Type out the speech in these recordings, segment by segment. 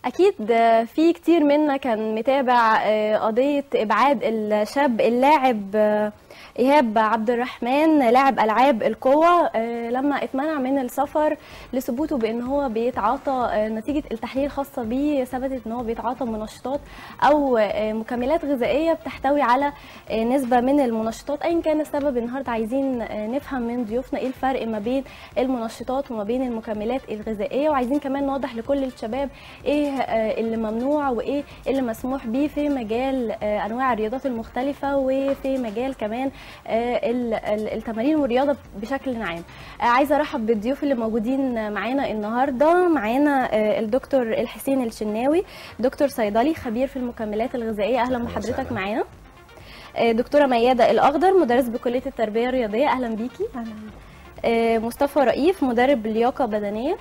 اكيد آه، في كتير منا كان متابع آه، قضيه ابعاد الشاب اللاعب آه، ايهاب عبد الرحمن لاعب العاب القوه آه، لما اتمنع من السفر لثبوته بان هو بيتعاطى آه، نتيجه التحليل الخاصه بيه ثبتت ان هو بيتعاطى منشطات او آه، مكملات غذائيه بتحتوي على آه، نسبه من المنشطات ايا كان السبب النهارده عايزين آه، نفهم من ضيوفنا ايه الفرق ما بين المنشطات وما بين المكملات الغذائيه وعايزين كمان نوضح لكل الشباب ايه آه، اللي ممنوع وايه اللي مسموح بيه في مجال آه، انواع الرياضات المختلفه وفي مجال كمان آه، ال- ال- التمارين والرياضه بشكل عام آه، عايزه ارحب بالضيوف اللي موجودين معانا النهارده معانا آه، الدكتور الحسين الشناوي دكتور صيدلي خبير في المكملات الغذائيه اهلا أهلا بحضرتك وسهلا. معانا آه، دكتوره مياده الاخضر مدرس بكليه التربيه الرياضيه اهلا بيكي آه، مصطفى رئيف مدرب لياقه بدنيه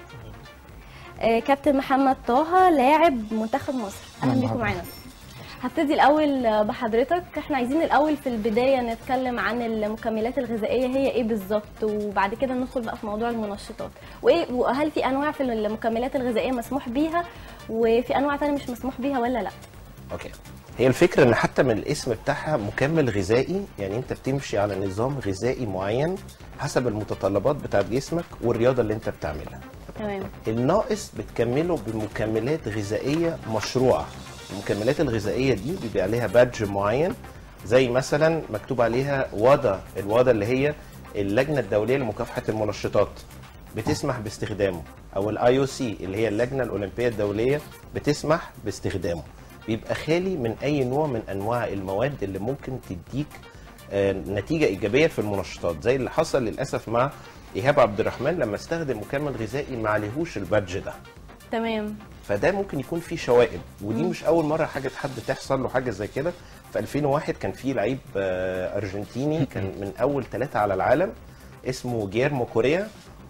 آه، كابتن محمد طه لاعب منتخب مصر اهلا أهلا بيكم بحضرتك. معانا هبتدي الاول آه، بحضرتك احنا عايزين الاول في البدايه نتكلم عن المكملات الغذائيه هي ايه بالظبط وبعد كده ندخل بقى في موضوع المنشطات وايه وهل في انواع في المكملات الغذائيه مسموح بيها وفي انواع تانية مش مسموح بيها ولا لا اوكي هي الفكره ان حتى من الاسم بتاعها مكمل غذائي يعني انت بتمشي على نظام غذائي معين حسب المتطلبات بتاعت جسمك والرياضه اللي انت بتعملها تمام الناقص بتكمله بمكملات غذائيه مشروعه المكملات الغذائيه دي بيبقى عليها بادج معين زي مثلا مكتوب عليها وادا الوادا اللي هي اللجنه الدوليه لمكافحه المنشطات بتسمح باستخدامه او الاي او سي اللي هي اللجنه الاولمبيه الدوليه بتسمح باستخدامه بيبقى خالي من اي نوع من انواع المواد اللي ممكن تديك آه، نتيجه ايجابيه في المنشطات زي اللي حصل للاسف مع ايهاب عبد الرحمن لما استخدم مكمل غذائي ما عليهوش البادج ده تمام فده ممكن يكون فيه شوائب ودي مش اول مره حاجه حد تحصل له حاجه زي كده في 2001 كان في لعيب آه، ارجنتيني كان من اول ثلاثه على العالم اسمه جيرمو كوريا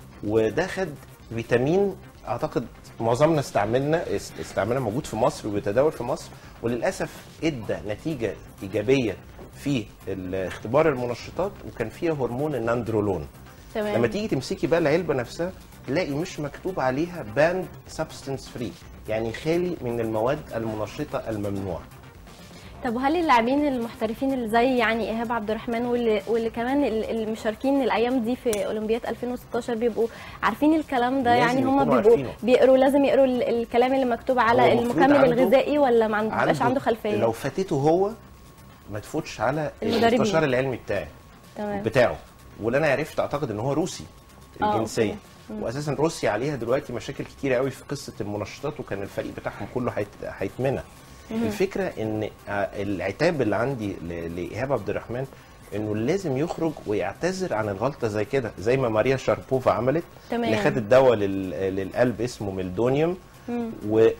وده خد فيتامين اعتقد معظمنا استعملنا است- استعملنا موجود في مصر وبيتداول في مصر وللاسف ادى نتيجه ايجابيه في اختبار المنشطات وكان فيها هرمون الناندرولون تمام لما تيجي تمسكي بقى العلبه نفسها تلاقي مش مكتوب عليها باند سبستنس فري يعني خالي من المواد المنشطه الممنوعه طب وهل اللاعبين المحترفين اللي زي يعني ايهاب عبد الرحمن واللي, واللي كمان ال- المشاركين الايام دي في اولمبياد 2016 بيبقوا عارفين الكلام ده لازم يعني هم يكونوا بيبقوا عارفينه. بيقروا لازم يقروا ال- الكلام اللي مكتوب هو على المفروض المكمل عنده- الغذائي ولا ما عند- بيبقاش عنده خلفيه لو فاتته هو ما تفوتش على المدربين. المستشار العلمي بتاعي تمام بتاعه واللي انا عرفت اعتقد ان هو روسي آه، الجنسيه أوكي. واساسا روسيا عليها دلوقتي مشاكل كتيره قوي في قصه المنشطات وكان الفريق بتاعهم كله هيت- هيتمنع الفكره ان آه، العتاب اللي عندي ل- لايهاب عبد الرحمن انه لازم يخرج ويعتذر عن الغلطه زي كده زي ما ماريا شاربوفا عملت تمام. اللي خدت دواء لل- للقلب اسمه ميلدونيوم مم.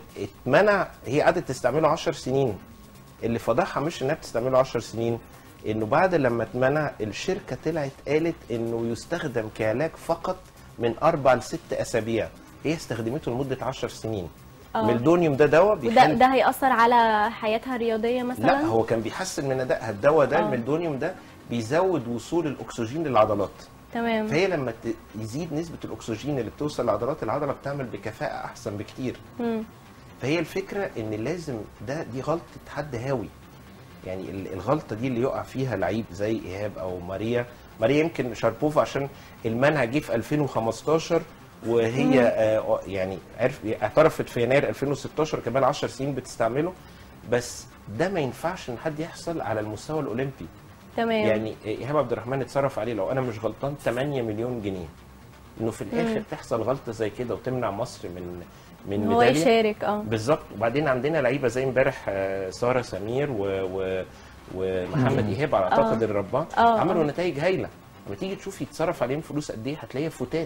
واتمنع هي قعدت تستعمله 10 سنين اللي فضحها مش انها بتستعمله 10 سنين انه بعد لما اتمنع الشركه طلعت قالت انه يستخدم كعلاج فقط من اربع لست اسابيع هي استخدمته لمده 10 سنين آه. ميلدونيوم ده دواء وده بيخلي ده هيأثر على حياتها الرياضيه مثلا لا هو كان بيحسن من ادائها الدواء ده آه. الميلدونيوم ده بيزود وصول الاكسجين للعضلات تمام فهي لما ت- يزيد نسبه الاكسجين اللي بتوصل لعضلات العضله بتعمل بكفاءه احسن بكتير مم. فهي الفكره ان لازم ده دي غلطه حد هاوي يعني ال- الغلطه دي اللي يقع فيها لعيب زي ايهاب او ماريا ماريا يمكن شاربوفا عشان المنهج جه في 2015 وهي آه يعني عرف اعترفت في يناير 2016 كمان 10 سنين بتستعمله بس ده ما ينفعش ان حد يحصل على المستوى الاولمبي تمام يعني ايهاب عبد الرحمن اتصرف عليه لو انا مش غلطان 8 مليون جنيه انه في الاخر مم. تحصل غلطه زي كده وتمنع مصر من من إن هو ميداليه يشارك اه بالظبط وبعدين عندنا لعيبه زي امبارح آه، ساره سمير و... و... ومحمد ايهاب على اعتقد الرباع آه، عملوا آه. نتائج هايله لما تيجي تشوفي يتصرف عليهم فلوس قد ايه هتلاقيها فوتات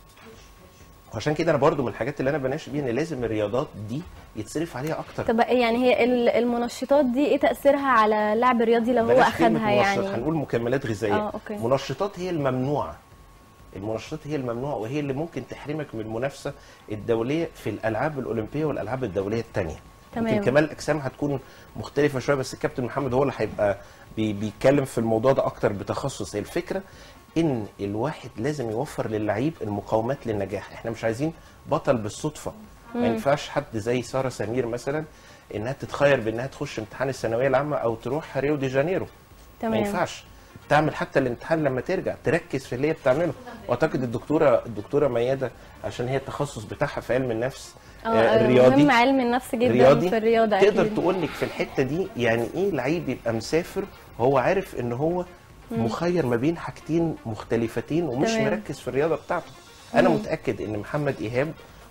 وعشان كده انا برضو من الحاجات اللي انا بناشد بيها ان لازم الرياضات دي يتصرف عليها اكتر طب يعني هي ال- المنشطات دي ايه تأثيرها على اللاعب الرياضي لو هو بلاش كلمة اخدها منشط، يعني هنقول مكملات غذائيه آه، أوكي. منشطات هي الممنوعه المنشطات هي الممنوعه وهي اللي ممكن تحرمك من المنافسه الدوليه في الالعاب الاولمبيه والالعاب الدوليه الثانيه تمام. يمكن كمال الاجسام هتكون مختلفه شويه بس الكابتن محمد هو اللي هيبقى بي بيتكلم في الموضوع ده اكتر بتخصص هي الفكره ان الواحد لازم يوفر للعيب المقومات للنجاح احنا مش عايزين بطل بالصدفه ما ينفعش حد زي ساره سمير مثلا انها تتخير بانها تخش امتحان الثانويه العامه او تروح ريو دي جانيرو ما تمام ينفعش تعمل حتى الامتحان لما ترجع تركز في اللي هي بتعمله واعتقد الدكتوره الدكتوره مياده عشان هي التخصص بتاعها في علم النفس اه آه، آه، الرياضي مهم علم النفس جدا رياضي في الرياضه تقدر أكيد. تقول لك في الحته دي يعني ايه لعيب يبقى مسافر وهو عارف ان هو مخير ما بين حاجتين مختلفتين ومش تمام. مركز في الرياضه بتاعته انا متاكد ان محمد ايهاب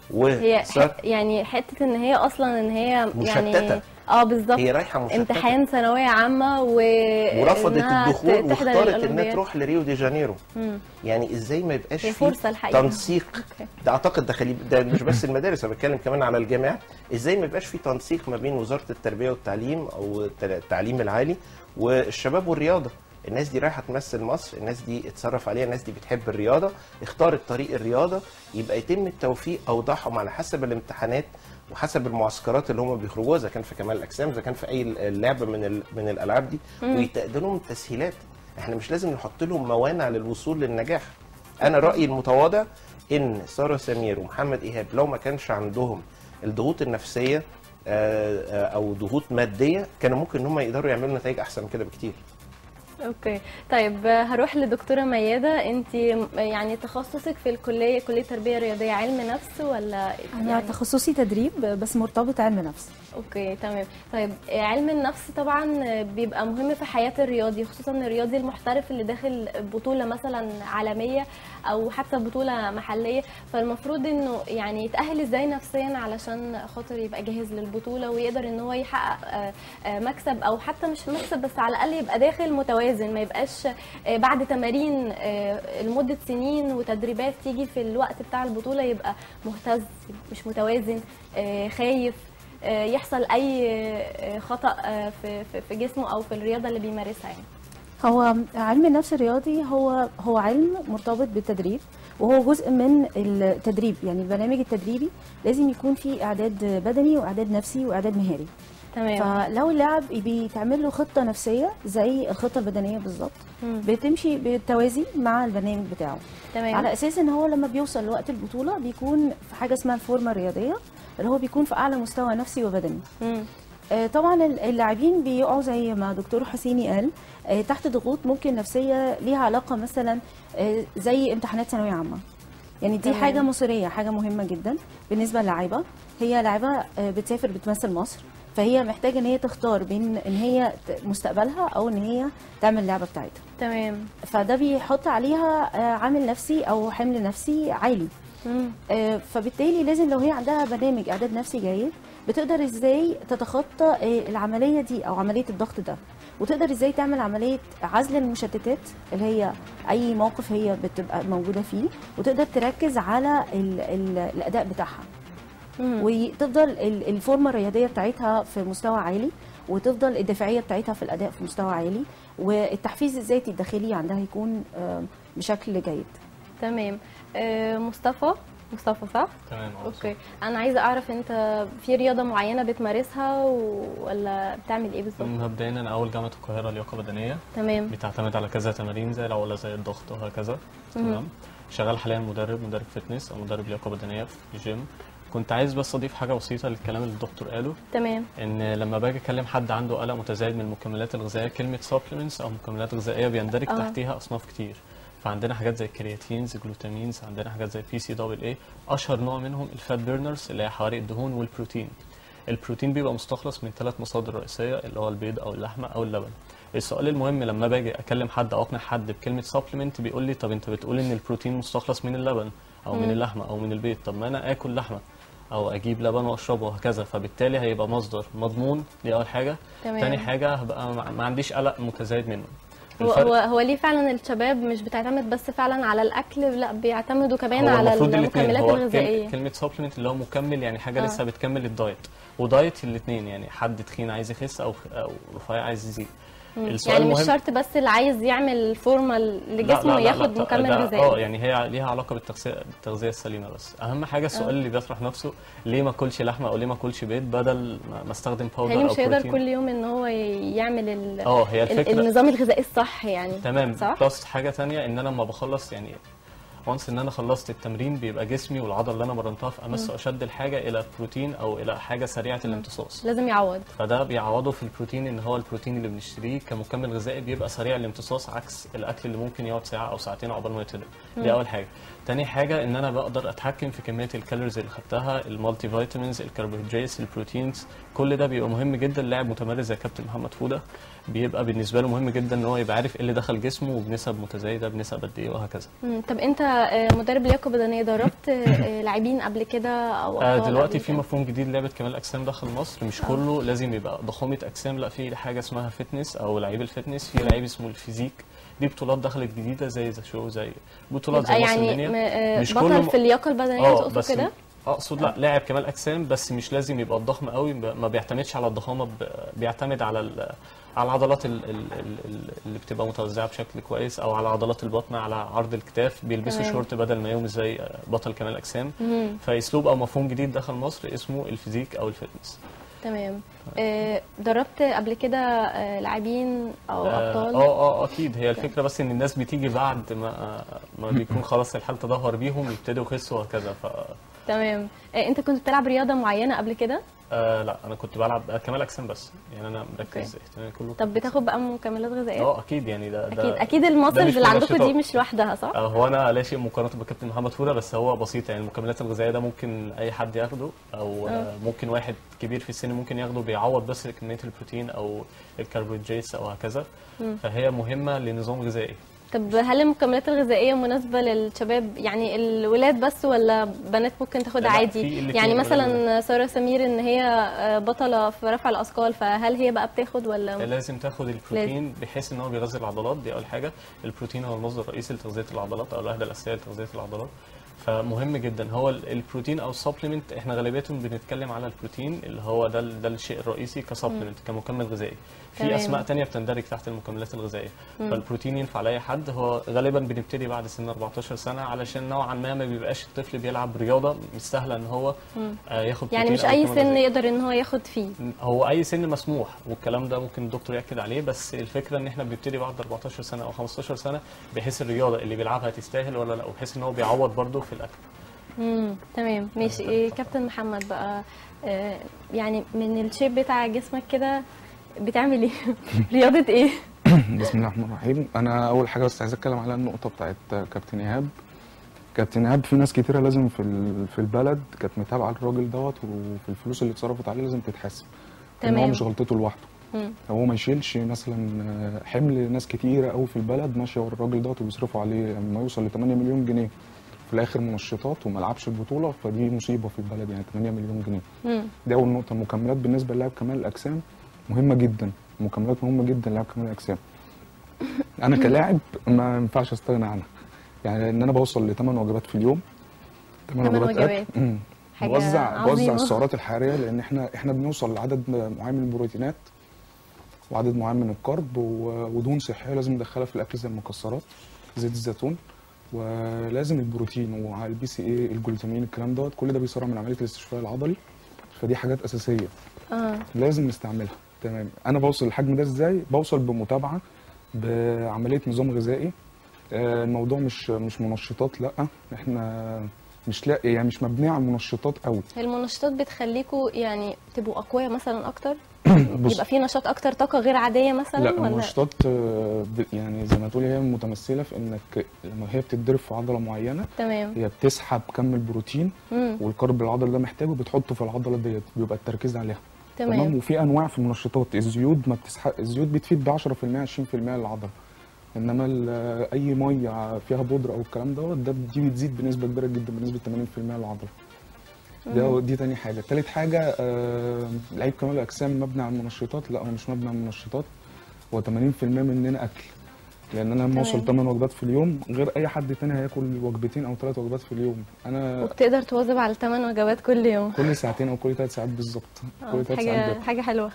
هي وسار ح- يعني حته ان هي اصلا ان هي مشتتة. يعني اه بالظبط هي رايحه مشتته امتحان ثانويه عامه و ورفضت إنها الدخول ت- تحضر واختارت انها الأولمبياد. تروح لريو دي جانيرو مم. يعني ازاي ما يبقاش هي في فرصة الحقيقة. تنسيق أوكي. ده اعتقد ده خلي ده مش بس المدارس انا بتكلم كمان على الجامعات ازاي ما يبقاش في تنسيق ما بين وزاره التربيه والتعليم او الت- التعليم العالي والشباب والرياضه الناس دي رايحه تمثل مصر الناس دي اتصرف عليها الناس دي بتحب الرياضه اختارت طريق الرياضه يبقى يتم التوفيق اوضاعهم على حسب الامتحانات وحسب المعسكرات اللي هم بيخرجوها اذا كان في كمال الاجسام اذا كان في اي لعبه من ال- من الالعاب دي ويتقدم لهم تسهيلات احنا مش لازم نحط لهم موانع للوصول للنجاح انا رايي المتواضع ان ساره سمير ومحمد ايهاب لو ما كانش عندهم الضغوط النفسيه آه، آه، او ضغوط ماديه كانوا ممكن ان هم يقدروا يعملوا نتائج احسن من كده بكتير اوكي طيب آه، هروح لدكتوره مياده انت يعني تخصصك في الكليه كليه تربيه رياضيه علم نفس ولا انا يعني تخصصي تدريب بس مرتبط علم نفس اوكي تمام طيب آه، علم النفس طبعا آه، بيبقى مهم في حياه الرياضي خصوصا الرياضي المحترف اللي داخل بطوله مثلا عالميه او حتى بطوله محليه فالمفروض انه يعني يتاهل ازاي نفسيا علشان خاطر يبقى جاهز للبطوله ويقدر ان هو يحقق آه، آه، مكسب او حتى مش مكسب بس على الاقل يبقى داخل متوازن ما يبقاش آه، بعد تمارين آه، لمده سنين وتدريبات تيجي في الوقت بتاع البطوله يبقى مهتز مش متوازن آه، خايف آه، يحصل اي آه، خطا آه، في في- في جسمه او في الرياضه اللي بيمارسها يعني هو علم النفس الرياضي هو هو علم مرتبط بالتدريب وهو جزء من التدريب يعني البرنامج التدريبي لازم يكون فيه اعداد بدني واعداد نفسي واعداد مهاري تمام فلو اللاعب بيتعمل له خطه نفسيه زي الخطه البدنيه بالظبط مم. بتمشي بالتوازي مع البرنامج بتاعه تمام على اساس ان هو لما بيوصل لوقت البطوله بيكون في حاجه اسمها الفورمه الرياضيه اللي هو بيكون في اعلى مستوى نفسي وبدني مم. آه، طبعا ال- اللاعبين بيقعوا زي ما دكتور حسيني قال آه، تحت ضغوط ممكن نفسيه ليها علاقه مثلا آه، زي امتحانات ثانويه عامه يعني دي تمام. حاجه مصيريه حاجه مهمه جدا بالنسبه للاعيبه هي لاعيبه آه، بتسافر بتمثل مصر فهي محتاجه ان هي تختار بين ان هي ت- مستقبلها او ان هي تعمل اللعبه بتاعتها تمام فده بيحط عليها آه، عامل نفسي او حمل نفسي عالي مم. آه، فبالتالي لازم لو هي عندها برنامج اعداد نفسي جيد بتقدر ازاي تتخطى آه، العمليه دي او عمليه الضغط ده وتقدر ازاي تعمل عمليه عزل المشتتات اللي هي اي موقف هي بتبقى موجوده فيه وتقدر تركز على ال ال الاداء بتاعها مم. وتفضل ال- الفورمه الرياضيه بتاعتها في مستوى عالي وتفضل الدفاعيه بتاعتها في الاداء في مستوى عالي والتحفيز الذاتي الداخلي عندها يكون آه، بشكل جيد تمام آه، مصطفى مصطفى صح؟ تمام اه اوكي انا عايزه اعرف انت في رياضه معينه بتمارسها و- ولا بتعمل ايه بالظبط؟ مبدئيا انا اول جامعه القاهره لياقه بدنيه تمام بتعتمد على كذا تمارين زي العقله زي الضغط وهكذا تمام شغال حاليا مدرب مدرب فتنس او مدرب لياقه بدنيه في الجيم كنت عايز بس اضيف حاجه بسيطه للكلام اللي الدكتور قاله تمام ان لما باجي اكلم حد عنده قلق متزايد من المكملات الغذائيه كلمه supplements او مكملات غذائيه بيندرج آه. تحتيها اصناف كتير فعندنا حاجات زي الكرياتينز جلوتامينز عندنا حاجات زي بي سي دبل اي اشهر نوع منهم الفات بيرنرز اللي هي حوارق الدهون والبروتين البروتين بيبقى مستخلص من ثلاث مصادر رئيسيه اللي هو البيض او اللحمه او اللبن السؤال المهم لما باجي اكلم حد او اقنع حد بكلمه سبلمنت بيقول لي طب انت بتقول ان البروتين مستخلص من اللبن او من اللحمه او من البيض طب ما انا اكل لحمه او اجيب لبن واشربه وهكذا فبالتالي هيبقى مصدر مضمون دي اول حاجه تمام. تاني حاجه هبقى ما ما عنديش قلق متزايد منه هو الفرق- هو هو ليه فعلا الشباب مش بتعتمد بس فعلا على الاكل لا بيعتمدوا كمان هو على المفروض الاثنين المكملات هو كل- الغذائيه كلمه سبلمنت اللي هو مكمل يعني حاجه آه. لسه بتكمل الدايت ودايت الاثنين يعني حد تخين عايز يخس او او رفيع عايز يزيد السؤال يعني مش المهم شرط بس اللي عايز يعمل فورمه لجسمه ياخد مكمل ده- اه غذائي يعني هي ليها علاقه بالتغذيه التغذيه السليمه بس اهم حاجه السؤال اللي بيطرح نفسه ليه ما اكلش لحمه او ليه ما اكلش بيض بدل ما- ما استخدم باودر يعني او مش هيقدر بروتين كل يوم ان هو يعمل ال... اه هي ال- الفكره النظام الغذائي الصح يعني تمام صح؟ بلس حاجه تانية ان انا لما بخلص يعني وانس ان انا خلصت التمرين بيبقى جسمي والعضله اللي انا مرنتها في امس اشد الحاجه الى بروتين او الى حاجه سريعه الامتصاص لازم يعوض فده بيعوضه في البروتين ان هو البروتين اللي بنشتريه كمكمل غذائي بيبقى سريع الامتصاص عكس الاكل اللي ممكن يقعد ساعه او ساعتين عقبال ما يتهضم دي اول حاجه تاني حاجه ان انا بقدر اتحكم في كميه الكالوريز اللي خدتها المالتي فيتامينز الكربوهيدراتس البروتينز كل ده بيبقى مهم جدا لاعب متمرس زي كابتن محمد فوده بيبقى بالنسبه له مهم جدا ان هو يبقى عارف ايه اللي دخل جسمه وبنسب متزايده بنسب قد ايه وهكذا مم. طب انت آه، مدرب لياقه بدنيه دربت آه، لاعبين قبل كده او آه أبطال دلوقتي قبل في كده؟ مفهوم جديد لعبه كمال اجسام داخل مصر مش كله لازم يبقى ضخامه اجسام لا في حاجه اسمها فتنس او لعيب الفتنس في لعيب اسمه الفيزيك دي بطولات دخلت جديده زي ذا شو زي بطولات يبقى زي مصر يعني لينيا م- آه، مش بطل كله- في اللياقه البدنيه اه تقصد بس كده اقصد لا لاعب كمال اجسام بس مش لازم يبقى الضخم قوي ب- ما بيعتمدش على الضخامه ب- بيعتمد على ال- على العضلات ال- ال- ال- ال- اللي بتبقى متوزعه بشكل كويس او على عضلات البطن على عرض الكتاف بيلبسوا تمام. شورت بدل ما يوم زي آه، بطل كمال اجسام مم. فاسلوب او مفهوم جديد دخل مصر اسمه الفيزيك او الفتنس تمام آه، دربت قبل كده آه، لاعبين او اه ابطال اه آه، اكيد هي الفكره بس ان الناس بتيجي بعد ما ما بيكون خلاص الحال تدهور بيهم يبتدوا يخسوا وهكذا ف تمام آه، انت كنت بتلعب رياضه معينه قبل كده آه لا انا كنت بلعب آه، كمال اجسام بس يعني انا مركز أوكي. اهتمامي كله طب بتاخد بقى مكملات غذائيه اه اكيد يعني ده اكيد ده اكيد ده المصل مش اللي عندكم دي منشطات. مش لوحدها صح آه، هو انا لا شيء مقارنه بكابتن محمد فوده بس هو بسيط يعني المكملات الغذائيه ده ممكن اي حد ياخده او آه، ممكن واحد كبير في السن ممكن ياخده بيعوض بس كميه البروتين او الكربوهيدرات او هكذا فهي مهمه لنظام غذائي طب هل المكملات الغذائيه مناسبه للشباب يعني الولاد بس ولا بنات ممكن تاخدها لا، عادي في الاتنين يعني مثلا قليلة. ساره سمير ان هي آه، بطله في رفع الاثقال فهل هي بقى بتاخد ولا لازم تاخد البروتين بحيث ان هو بيغذي العضلات دي اول حاجه البروتين هو المصدر الرئيسي لتغذيه العضلات او الوحده الاساسيه لتغذيه العضلات فمهم جدا هو ال- البروتين او السبلمنت احنا غالبيتهم بنتكلم على البروتين اللي هو ده ال- ده الشيء الرئيسي كسبلمنت كمكمل غذائي في تمام. اسماء تانية بتندرج تحت المكملات الغذائيه فالبروتين ينفع لاي حد هو غالبا بنبتدي بعد سن 14 سنه علشان نوعا ما ما بيبقاش الطفل بيلعب رياضه مش سهله ان هو آه، ياخد يعني بروتين مش أو اي مكمل سن غذائي. يقدر ان هو ياخد فيه هو اي سن مسموح والكلام ده ممكن الدكتور ياكد عليه بس الفكره ان احنا بنبتدي بعد 14 سنه او 15 سنه بحيث الرياضه اللي بيلعبها تستاهل ولا لا وبحيث ان هو بيعوض برده في الاكل امم تمام ماشي إيه كابتن محمد بقى آه يعني من الشيب بتاع جسمك كده بتعمل ايه رياضه ايه بسم الله الرحمن الرحيم انا اول حاجه بس عايز اتكلم على النقطه بتاعت كابتن ايهاب كابتن ايهاب في ناس كتيره لازم في ال- في البلد كانت متابعه الراجل دوت وفي الفلوس اللي اتصرفت عليه لازم تتحاسب ان هو تمام. مش غلطته لوحده مم. هو ما يشيلش مثلا حمل ناس كتيره قوي في البلد ماشيه ورا الراجل دوت وبيصرفوا عليه لما يوصل ل 8 مليون جنيه في الاخر منشطات وما لعبش البطوله فدي مصيبه في البلد يعني 8 مليون جنيه مم. دي اول نقطه المكملات بالنسبه للاعب كمال الاجسام مهمه جدا المكملات مهمه جدا للاعب كمال الاجسام انا كلاعب ما ينفعش استغنى عنها يعني ان انا بوصل لثمان وجبات في اليوم ثمان تمن وجبات وجبات. أكل. أمم. حاجة بوزع بوزع عظيمة. السعرات الحراريه لان احنا احنا بنوصل لعدد معين من البروتينات وعدد معين من الكرب و- ودهون صحيه لازم ندخلها في الاكل زي المكسرات زيت الزيتون ولازم البروتين وعلى البي سي اي الجلوتامين الكلام دوت كل ده بيسرع من عمليه الاستشفاء العضلي فدي حاجات اساسيه اه لازم نستعملها تمام انا بوصل للحجم ده ازاي بوصل بمتابعه بعمليه نظام غذائي آه، الموضوع مش مش منشطات لا احنا مش لا يعني مش مبنيه على المنشطات قوي هي المنشطات بتخليكوا يعني تبقوا اقوياء مثلا اكتر بص يبقى في نشاط اكتر طاقه غير عاديه مثلا لا ولا المنشطات آه، ب- يعني زي ما تقولي هي متمثله في انك لما هي بتتضرب في عضله معينه تمام هي بتسحب كم البروتين مم. والكرب اللي العضله ده محتاجه بتحطه في العضله ديت بيبقى التركيز عليها تمام تمام وفي انواع في المنشطات الزيوت ما بتسحب الزيوت بتفيد ب 10% 20% للعضله انما ال- اي ميه فيها بودره او الكلام دوت ده دي بتزيد بنسبه كبيره جدا بنسبه 80% للعضله ده دي تاني حاجه تالت حاجه آه لعيب كمال الاجسام مبني على المنشطات لا هو مش مبني على المنشطات هو 80% مننا اكل لان انا لما اوصل تمام. 8 وجبات في اليوم غير اي حد تاني هياكل وجبتين او ثلاث وجبات في اليوم انا وبتقدر تواظب على الثمان وجبات كل يوم كل ساعتين او كل ثلاث ساعات بالظبط آه، كل ثلاث ساعات حاجه باكل. حاجه حلوه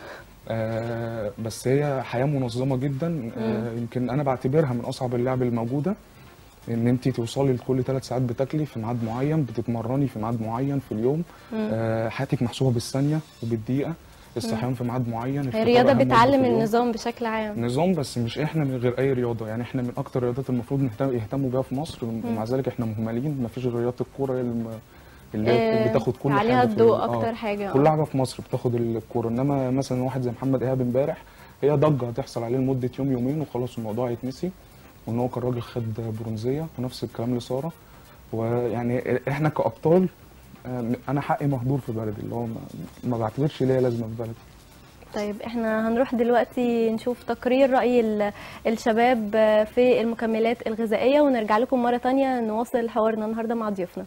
آه بس هي حياه منظمه جدا آه يمكن انا بعتبرها من اصعب اللعب الموجوده ان انت توصلي لكل ثلاث ساعات بتاكلي في ميعاد معين بتتمرني في ميعاد معين في اليوم آه حياتك محسوبه بالثانيه وبالدقيقه الصحيان في ميعاد معين هي الفطار الرياضه أهم وجبة بتعلم في اليوم. النظام بشكل عام نظام بس مش احنا من غير اي رياضه يعني احنا من اكتر الرياضات المفروض نهتم يهتموا بيها في مصر ومع ذلك احنا مهملين مفيش غير رياضه الكوره هي الم- اللي هي آه، بتاخد كل عليها حاجه في الضوء ال- آه. اكتر حاجه كل حاجه في مصر بتاخد الكوره انما مثلا واحد زي محمد ايهاب امبارح هي ضجه هتحصل عليه لمده يوم يومين وخلاص الموضوع هيتنسي وان هو كان راجل خد برونزيه ونفس الكلام لساره ويعني احنا كابطال آه، انا حقي مهدور في بلدي اللي هو ما, ما بعتبرش ليا لازمه في بلدي طيب احنا هنروح دلوقتي نشوف تقرير رأي ال- الشباب في المكملات الغذائية ونرجع لكم مرة تانية نواصل حوارنا النهاردة مع ضيوفنا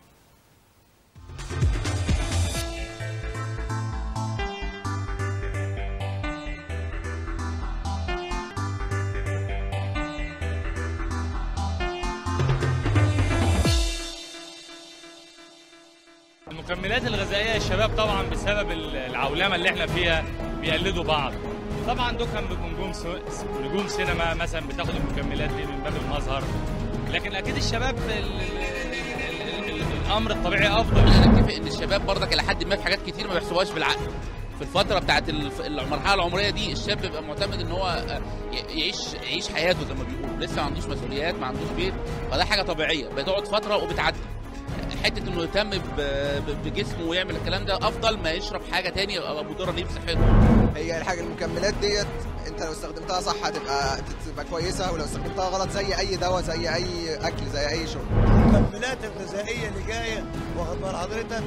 المكملات الغذائيه الشباب طبعا بسبب ال- العولمه اللي احنا فيها بيقلدوا بعض طبعا دول كان بيكون نجوم سو- نجوم سينما مثلا بتاخد المكملات دي من باب المظهر لكن اكيد الشباب ال- ال- ال- ال- الامر الطبيعي افضل انا اتفق ان الشباب برضك الى حد ما في حاجات كتير ما بيحسبوهاش بالعقل في الفترة بتاعت الف- المرحلة العمرية دي الشاب بيبقى معتمد ان هو آه، ي- يعيش يعيش حياته زي ما بيقولوا لسه ما عندوش مسؤوليات ما عندوش بيت فده حاجة طبيعية بتقعد فترة وبتعدي حتة انه يهتم ب- ب- بجسمه ويعمل الكلام ده افضل ما يشرب حاجة تانية يبقى مضرة ليه بصحته هي الحاجه المكملات ديت انت لو استخدمتها صح هتبقى تبقى كويسه ولو استخدمتها غلط زي اي دواء زي اي اكل زي اي شرب المكملات الغذائيه اللي جايه واخد بال حضرتك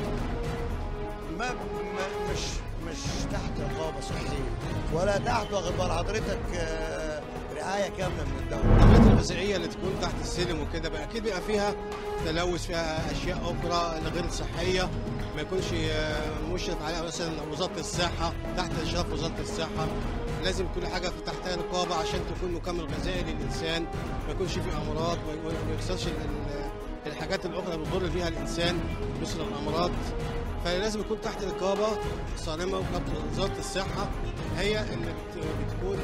ما ما- مش مش تحت رقابه صحيه ولا تحت واخد بال حضرتك آه، رعايه كامله من الدوله الحاجات الغذائيه اللي تكون تحت السلم وكده بقى اكيد بيبقى فيها تلوث فيها اشياء اخرى غير صحيه ما يكونش آه، مشرف عليها مثلا وزاره الصحه تحت اشراف وزاره الصحه لازم كل حاجه في تحتها رقابه عشان تكون مكمل غذائي للانسان ما يكونش فيه امراض ما ما يحصلش ال- ال- الحاجات الاخرى اللي بتضر بيها الانسان مثل الامراض فلازم يكون تحت رقابه صارمه ورقابه وزاره الصحه هي اللي بت- بتكون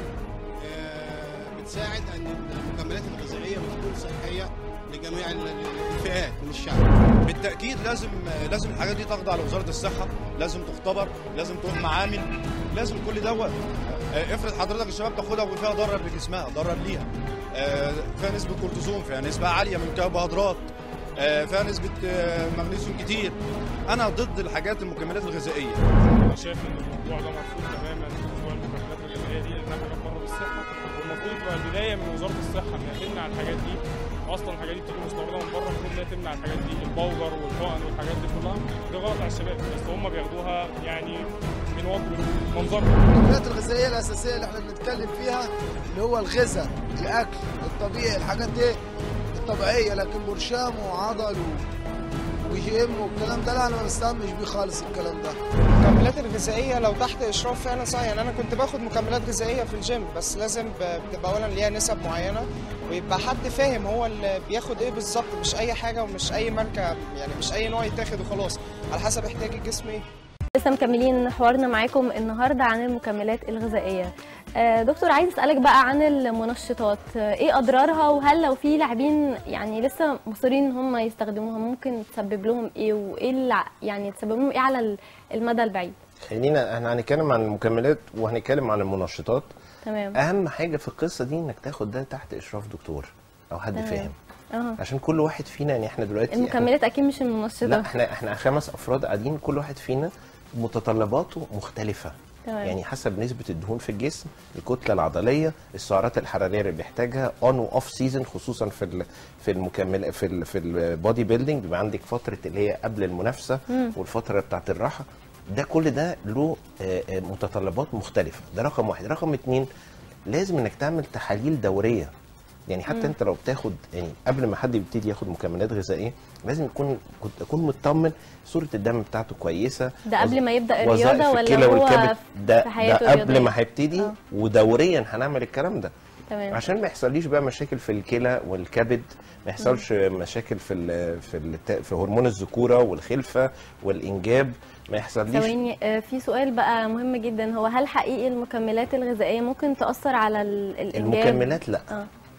آه، بتساعد ان المكملات الغذائيه بتكون صحيه لجميع ال- ال- الفئات من الشعب بالتاكيد لازم لازم الحاجات دي تخضع لوزاره الصحه لازم تختبر لازم تكون معامل لازم كل دوت آه، افرض حضرتك الشباب تاخدها وفيها ضرر لجسمها ضرر ليها آه، فيها نسبه كورتيزون فيها نسبه عاليه من الكربوهيدرات آه، فيها نسبه آه، مغنيسيوم كتير انا ضد الحاجات المكملات الغذائيه انا شايف ان الموضوع ده مرفوض تماما موضوع المكملات الغذائيه دي لانها حاجات بره بالصحه والمفروض تبقى البدايه من وزاره الصحه انها تمنع الحاجات دي اصلا الحاجات دي بتيجي مستورده من بره المفروض انها تمنع الحاجات دي الباودر والحقن والحاجات دي كلها ده غلط على الشباب بس هم بياخدوها يعني من وجه منظرهم المكملات الغذائيه الاساسيه اللي احنا بنتكلم فيها اللي هو الغذاء الاكل الطبيعي الحاجات دي الطبيعيه لكن برشام وعضل و... وجي ام والكلام ده لا انا ما بستهمش بيه خالص الكلام ده المكملات الغذائيه لو تحت اشراف فعلا صح يعني انا كنت باخد مكملات غذائيه في الجيم بس لازم ب- بتبقى اولا ليها نسب معينه ويبقى حد فاهم هو اللي بياخد ايه بالظبط مش اي حاجه ومش اي ماركه يعني مش اي نوع يتاخد وخلاص على حسب احتياج الجسم ايه لسه مكملين حوارنا معاكم النهارده عن المكملات الغذائيه آه، دكتور عايز اسالك بقى عن المنشطات آه، ايه اضرارها وهل لو في لاعبين يعني لسه مصرين ان هم يستخدموها ممكن تسبب لهم ايه وايه اللي ع- يعني تسبب لهم ايه على ال- المدى البعيد خلينا احنا هنتكلم عن المكملات وهنتكلم عن المنشطات تمام اهم حاجه في القصه دي انك تاخد ده تحت اشراف دكتور او حد تمام. فاهم اه عشان كل واحد فينا يعني احنا دلوقتي إحنا- المكملات اكيد مش لا المنشطات احنا احنا خمس افراد قاعدين كل واحد فينا متطلباته مختلفه تمام. يعني حسب نسبه الدهون في الجسم الكتله العضليه السعرات الحراريه اللي بيحتاجها اون واوف سيزون خصوصا في ال في المكمل في ال في البودي بيلدينج بيبقى عندك فتره اللي هي قبل المنافسه مم. والفتره بتاعت الراحه ده كل ده له آه، آه، متطلبات مختلفه ده رقم واحد رقم اتنين لازم انك تعمل تحاليل دوريه يعني حتى مم. انت لو بتاخد يعني قبل ما حد يبتدي ياخد مكملات غذائيه لازم يكون كنت اكون مطمن صوره الدم بتاعته كويسه ده قبل ما يبدا وظائف الرياضه ولا الكلى هو والكبد ده, في حياته ده قبل الرياضية؟ ما هيبتدي آه. ودوريا هنعمل الكلام ده تمام عشان ما يحصليش بقى مشاكل في الكلى والكبد ما يحصلش مشاكل في ال في ال في هرمون الذكوره والخلفه والانجاب ما يحصليش ثواني آه، في سؤال بقى مهم جدا هو هل حقيقي المكملات الغذائيه ممكن تاثر على ال- الانجاب المكملات لا اه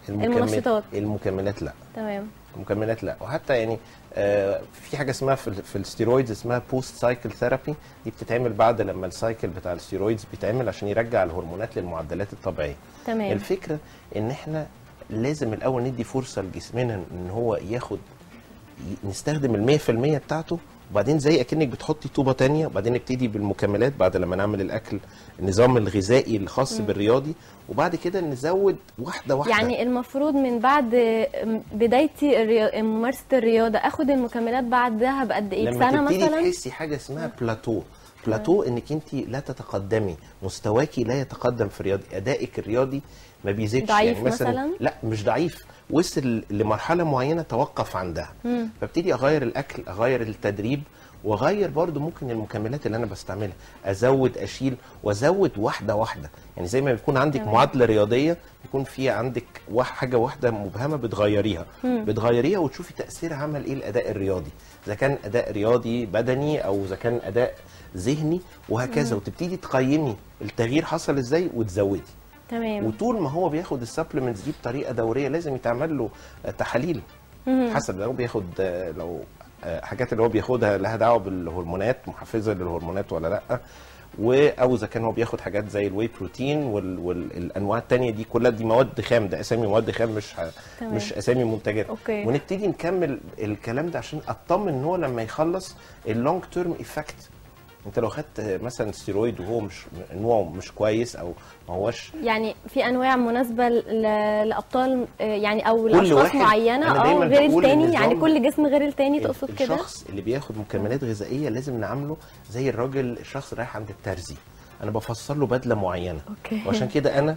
المكمل- المنشطات. المكملات لا تمام المكملات لا وحتى يعني آه، في حاجه اسمها في, ال- في الستيرويدز اسمها بوست سايكل ثيرابي دي بتتعمل بعد لما السايكل بتاع الستيرويدز بيتعمل عشان يرجع الهرمونات للمعدلات الطبيعيه تمام الفكره ان احنا لازم الاول ندي فرصه لجسمنا ان هو ياخد ي- نستخدم ال 100% بتاعته وبعدين زي اكنك بتحطي طوبه تانية وبعدين نبتدي بالمكملات بعد لما نعمل الاكل النظام الغذائي الخاص مم. بالرياضي وبعد كده نزود واحده واحده يعني المفروض من بعد بدايتي الريا- ممارسه الرياضه اخد المكملات بعدها بقد ايه لما بسنه تبتدي مثلا تحسي حاجه اسمها بلاتو بلاتو انك انت لا تتقدمي مستواكي لا يتقدم في الرياضي ادائك الرياضي ما بيزيدش ضعيف يعني مثلا, مثلاً؟ لا مش ضعيف وصل لمرحله معينه توقف عندها مم. فابتدي اغير الاكل اغير التدريب واغير برضو ممكن المكملات اللي انا بستعملها ازود اشيل وازود واحده واحده يعني زي ما بيكون عندك تمام. معادله رياضيه يكون في عندك واحد- حاجه واحده مبهمه بتغيريها مم. بتغيريها وتشوفي تاثيرها عمل ايه الاداء الرياضي اذا كان اداء رياضي بدني او اذا كان اداء ذهني وهكذا مم. وتبتدي تقيمي التغيير حصل ازاي وتزودي تمام وطول ما هو بياخد السبلمنتس دي بطريقه دوريه لازم يتعمل له آه، تحاليل مم. حسب لو بياخد آه، لو آه، حاجات اللي هو بياخدها لها دعوه بالهرمونات محفزه للهرمونات ولا لا و او اذا كان هو بياخد حاجات زي الواي بروتين والانواع التانية دي كلها دي مواد خام ده اسامي مواد خام مش ح- تمام. مش اسامي منتجات أوكي. ونبتدي نكمل الكلام ده عشان اطمن ان هو لما يخلص اللونج تيرم ايفكت انت لو خدت مثلا ستيرويد وهو مش نوعه مش كويس او ما هوش يعني في انواع مناسبه ل- لابطال آه، يعني او كل لاشخاص واحد- معينه أنا اه دايماً غير بقول التاني يعني النظام- كل جسم غير التاني تقصد كده الشخص اللي بياخد مكملات غذائيه لازم نعامله زي الراجل الشخص رايح عند الترزي انا بفصل له بدله معينه اوكي وعشان كده انا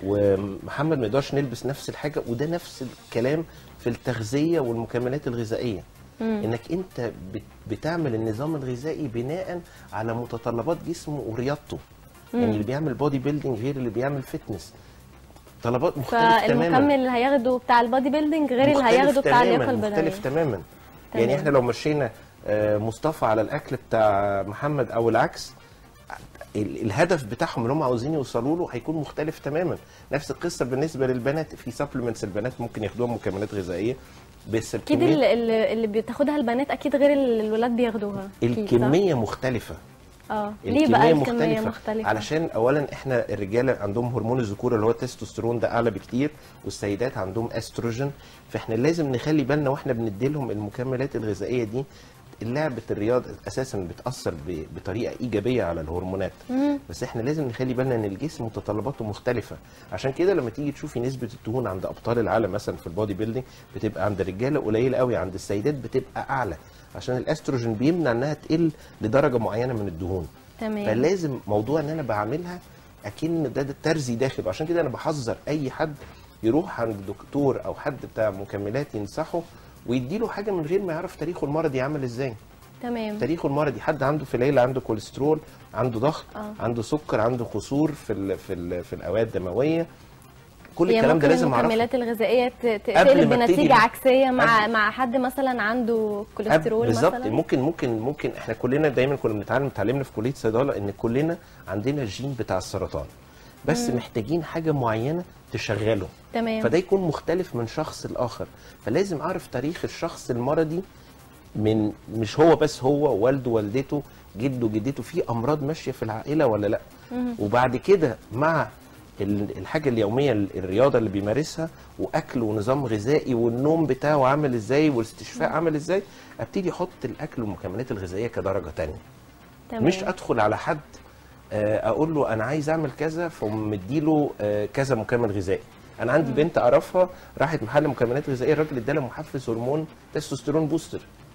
ومحمد ما نقدرش نلبس نفس الحاجه وده نفس الكلام في التغذيه والمكملات الغذائيه مم. انك انت بت- بتعمل النظام الغذائي بناء على متطلبات جسمه ورياضته يعني مم. اللي بيعمل بودي بيلدينج غير اللي بيعمل فتنس طلبات مختلفه تماما فالمكمل اللي هياخده بتاع البادي بيلدينج غير اللي مختلف هياخده بتاع تماماً، اللياقه البدنيه مختلف تماما تمام. يعني احنا لو مشينا آه، مصطفى على الاكل بتاع محمد او العكس ال- الهدف بتاعهم اللي هم عاوزين يوصلوا له هيكون مختلف تماما نفس القصه بالنسبه للبنات في سبلمنتس البنات ممكن ياخدوها مكملات غذائيه بس اكيد الكمية, اللي, اللي اللي بتاخدها البنات اكيد غير اللي الولاد بياخدوها أكيد، صح؟ الكميه مختلفه اه ليه بقى الكميه مختلفة. مختلفه علشان اولا احنا الرجاله عندهم هرمون الذكوره اللي هو التستوستيرون ده اعلى بكتير والسيدات عندهم استروجين فاحنا لازم نخلي بالنا واحنا بنديلهم المكملات الغذائيه دي لعبه الرياض اساسا بتاثر ب- بطريقه ايجابيه على الهرمونات مم. بس احنا لازم نخلي بالنا ان الجسم متطلباته مختلفه عشان كده لما تيجي تشوفي نسبه الدهون عند ابطال العالم مثلا في البودي بيلدينج بتبقى عند الرجاله قليله قوي عند السيدات بتبقى اعلى عشان الاستروجين بيمنع انها تقل لدرجه معينه من الدهون تمام فلازم موضوع ان انا بعملها اكن ده, ده ترزي داخل عشان كده انا بحذر اي حد يروح عند دكتور او حد بتاع مكملات ينصحه ويديله حاجه من غير ما يعرف تاريخه المرضي عامل ازاي تمام تاريخه المرضي حد عنده في العيله عنده كوليسترول عنده ضغط آه. عنده سكر عنده قصور في ال في ال في الاوعيه الدمويه كل هي الكلام ده ممكن لازم اعرفه المكملات الغذائيه ت- ت- قبل تقلب ما ابتدي بنتيجه بقى- عكسيه مع قبل- مع حد مثلا عنده كوليسترول بالظبط مثلا ممكن ممكن ممكن احنا كلنا دايما كنا بنتعلم اتعلمنا في كليه صيدله ان كلنا عندنا الجين بتاع السرطان بس مم. محتاجين حاجه معينه تشغله تمام فده يكون مختلف من شخص لاخر فلازم اعرف تاريخ الشخص المرضي من مش هو بس هو والده والدته جده جدته في امراض ماشيه في العائله ولا لا مم. وبعد كده مع ال- الحاجه اليوميه ال- الرياضه اللي بيمارسها واكل ونظام غذائي والنوم بتاعه عامل ازاي والاستشفاء عامل ازاي ابتدي احط الاكل والمكملات الغذائيه كدرجه تانية تمام. مش ادخل على حد آه، اقول له انا عايز اعمل كذا فاقوم مديله آه، كذا مكمل غذائي انا عندي بنت اعرفها راحت محل مكملات غذائيه الراجل ادالها محفز هرمون تستوستيرون بوستر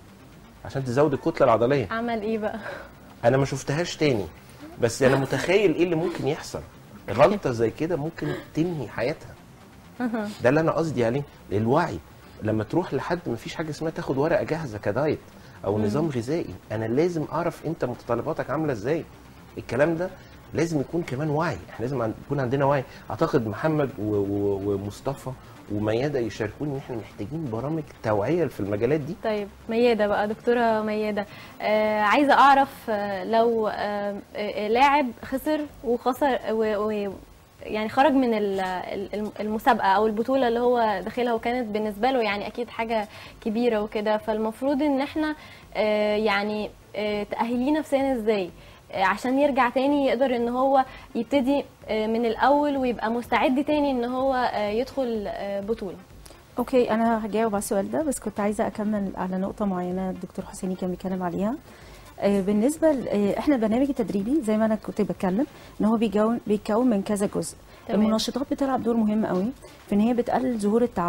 عشان تزود الكتله العضليه عمل ايه بقى انا ما شفتهاش تاني بس انا متخيل ايه اللي ممكن يحصل غلطه زي كده ممكن تنهي حياتها أها. ده اللي انا قصدي عليه الوعي لما تروح لحد ما فيش حاجه اسمها تاخد ورقه جاهزه كدايت او مم. نظام غذائي انا لازم اعرف انت متطلباتك عامله ازاي الكلام ده لازم يكون كمان وعي احنا لازم عن- يكون عندنا وعي اعتقد محمد و- و- ومصطفى وميادة يشاركوني ان احنا محتاجين برامج توعيه في المجالات دي طيب ميادة بقى دكتورة ميادة آه عايزة أعرف آه لو آه آه، لاعب خسر وخسر و و يعني خرج من ال- ال- المسابقه او البطوله اللي هو داخلها وكانت بالنسبه له يعني اكيد حاجه كبيره وكده فالمفروض ان احنا آه، يعني آه، تاهليه نفسيا ازاي آه، عشان يرجع تاني يقدر ان هو يبتدي آه، من الاول ويبقى مستعد تاني ان هو آه، يدخل آه، بطوله اوكي انا هجاوب على السؤال ده بس كنت عايزه اكمل على نقطه معينه الدكتور حسيني كان بيتكلم عليها آه، بالنسبه ل- آه، احنا البرنامج التدريبي زي ما انا كنت بتكلم ان هو بيكون بيتكون من كذا جزء تمام. المنشطات بتلعب دور مهم قوي في ان هي بتقلل ظهور التعب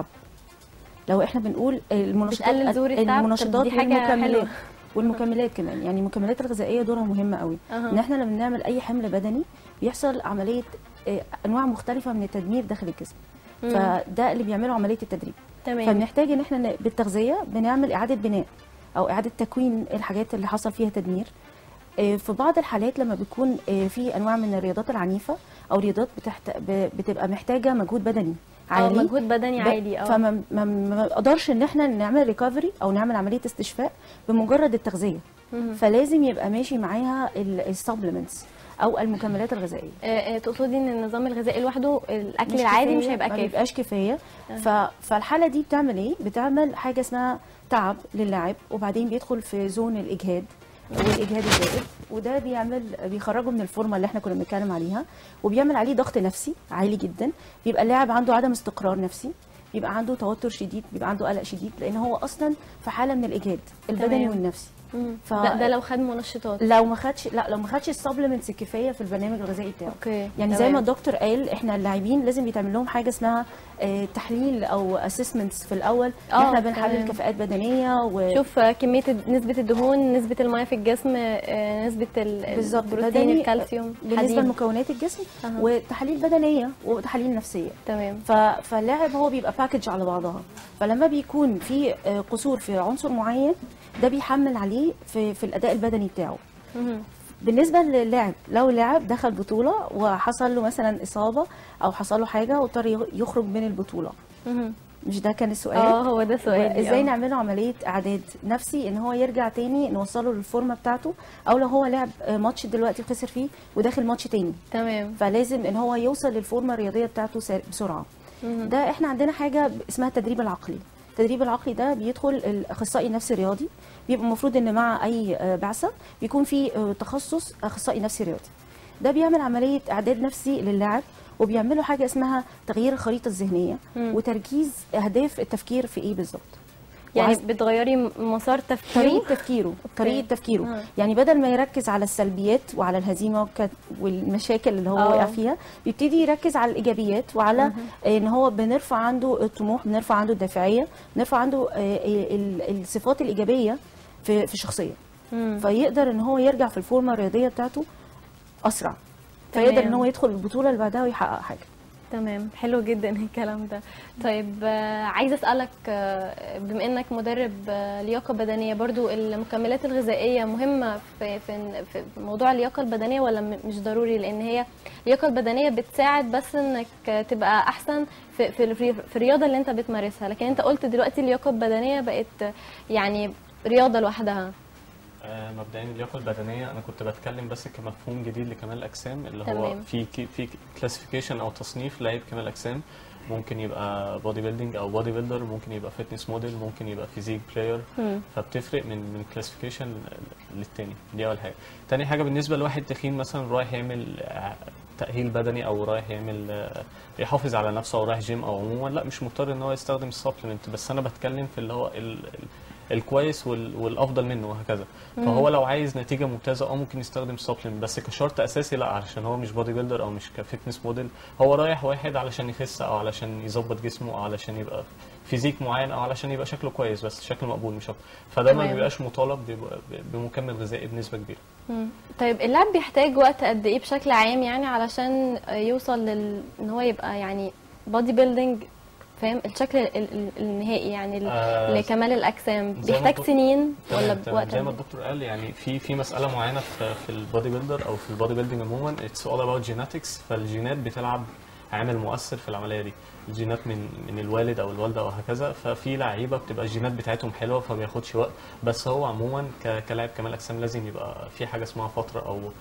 لو احنا بنقول المنشطات بتقلل ظهور التعب؟ طب المنشطات دي حاجة والمكملات حلوة. والمكملات كمان يعني المكملات الغذائيه دورها مهم قوي أها. ان احنا لما بنعمل اي حمل بدني بيحصل عمليه آه، انواع مختلفه من التدمير داخل الجسم مم. فده اللي بيعمله عمليه التدريب تمام فبنحتاج ان احنا ن- بالتغذيه بنعمل اعاده بناء او اعاده تكوين الحاجات اللي حصل فيها تدمير آه، في بعض الحالات لما بيكون آه، في انواع من الرياضات العنيفه او رياضات بتحت... ب- بتبقى محتاجه مجهود بدني اه عالي مجهود بدني ب- عالي اه فما ما ما نقدرش ان احنا نعمل ريكفري او نعمل عمليه استشفاء بمجرد التغذيه مهم. فلازم يبقى ماشي معاها السبلمنتس او المكملات الغذائيه آه، آه، تقصدي ان النظام الغذائي لوحده الاكل مش العادي كفاية، مش هيبقى ما كافي بيبقاش كفايه آه. ف... فالحاله دي بتعمل ايه بتعمل حاجه اسمها تعب للاعب وبعدين بيدخل في زون الاجهاد والاجهاد الزائد وده بيعمل بيخرجه من الفورمه اللي احنا كنا بنتكلم عليها وبيعمل عليه ضغط نفسي عالي جدا بيبقى اللاعب عنده عدم استقرار نفسي بيبقى عنده توتر شديد بيبقى عنده قلق شديد لان هو اصلا في حاله من الاجهاد البدني تمام. والنفسي مم. ف- ده, ده لو خد منشطات لو ما خدش لا لو ما خدش السبلمنتس الكفايه في البرنامج الغذائي بتاعه اوكي يعني زي تمام. ما الدكتور قال احنا اللاعبين لازم يتعمل لهم حاجه اسمها آه، تحليل او اسسمنتس في الاول آه، احنا بنحلل تمام. كفاءات بدنيه و شوف آه، كميه الد- نسبه الدهون نسبه الميه في الجسم آه، نسبه ال- بالظبط البروتين بدني الكالسيوم بالنسبه حديد. لمكونات الجسم أها. وتحاليل بدنيه وتحاليل نفسيه تمام ف... فاللاعب هو بيبقى باكج على بعضها فلما بيكون في آه، قصور في عنصر معين ده بيحمل عليه في, في الاداء البدني بتاعه مهم. بالنسبه للاعب لو لاعب دخل بطوله وحصل له مثلا اصابه او حصل له حاجه واضطر يخ- يخرج من البطوله مهم. مش ده كان السؤال اه هو ده سؤالي ازاي آه. نعمله عمليه اعداد نفسي ان هو يرجع تاني نوصله للفورمه بتاعته او لو هو لعب آه، ماتش دلوقتي خسر فيه وداخل ماتش تاني تمام فلازم ان هو يوصل للفورمه الرياضيه بتاعته سر- بسرعه مهم. ده احنا عندنا حاجه اسمها التدريب العقلي التدريب العقلي ده بيدخل الاخصائي النفسي الرياضي بيبقى المفروض ان مع اي آه، بعثه بيكون في آه، تخصص اخصائي نفسي رياضي ده بيعمل عمليه اعداد نفسي للاعب وبيعملوا حاجه اسمها تغيير الخريطه الذهنيه مم. وتركيز اهداف التفكير في ايه بالظبط يعني وعايز- بتغيري م- مسار تفكيره طريقه تفكيره طريقه تفكيره آه. يعني بدل ما يركز على السلبيات وعلى الهزيمه وك- والمشاكل اللي هو آه. وقع فيها بيبتدي يركز على الايجابيات وعلى ان هو بنرفع عنده الطموح بنرفع عنده الدافعيه بنرفع عنده آه، ال- الصفات الايجابيه في في الشخصيه مم. فيقدر ان هو يرجع في الفورمه الرياضيه بتاعته اسرع تمام. فيقدر ان هو يدخل البطوله اللي بعدها ويحقق حاجه تمام حلو جدا الكلام ده طيب آه، عايزه اسالك آه، بما انك مدرب آه، لياقه بدنيه برضو المكملات الغذائيه مهمه في في في موضوع اللياقه البدنيه ولا م- مش ضروري لان هي اللياقه البدنيه بتساعد بس انك تبقى احسن في في الري- في الرياضه اللي انت بتمارسها لكن انت قلت دلوقتي اللياقه البدنيه بقت يعني رياضه لوحدها آه، مبدئيا اللياقه البدنيه انا كنت بتكلم بس كمفهوم جديد لكمال الاجسام اللي هو تمام. في كي- في كلاسيفيكيشن او تصنيف لعيب كمال الاجسام ممكن يبقى بودي بيلدينج او بودي بيلدر ممكن يبقى فيتنس موديل ممكن يبقى فيزيك بلاير مم. فبتفرق من من كلاسيفيكيشن للتاني دي اول حاجه تاني حاجه بالنسبه لواحد تخين مثلا رايح يعمل آه، تاهيل بدني او رايح يعمل آه، يحافظ على نفسه او رايح جيم او عموما لا مش مضطر ان هو يستخدم السبلمنت بس انا بتكلم في اللي هو ال ال الكويس وال- والافضل منه وهكذا فهو لو عايز نتيجه ممتازه اه ممكن يستخدم سبلمنت بس كشرط اساسي لا علشان هو مش بودي بيلدر او مش كفيتنس موديل هو رايح واحد علشان يخس او علشان يظبط جسمه او علشان يبقى فيزيك معين او علشان يبقى شكله كويس بس شكل مقبول مش اكتر فده ما تمام. بيبقاش مطالب بيبقى بمكمل غذائي بنسبه كبيره مم. طيب اللاعب بيحتاج وقت قد ايه بشكل عام يعني علشان يوصل لل ان هو يبقى يعني بودي بيلدينج فاهم الشكل ال- ال- النهائي يعني ل- آه، لكمال الاجسام زي ما بيحتاج قلت- سنين ولا تمام تمام بوقت زي ما قد إيه؟ الدكتور قال يعني في في مساله معينه في في البودي بيلدر او في البودي بيلدينج عموما اتس اول اباوت جيناتكس فالجينات بتلعب عامل مؤثر في العمليه دي الجينات من من الوالد او الوالده او هكذا ففي لعيبه بتبقى الجينات بتاعتهم حلوه فما بياخدش وقت بس هو عموما ك- كلاعب كمال اجسام لازم يبقى في حاجه اسمها فتره او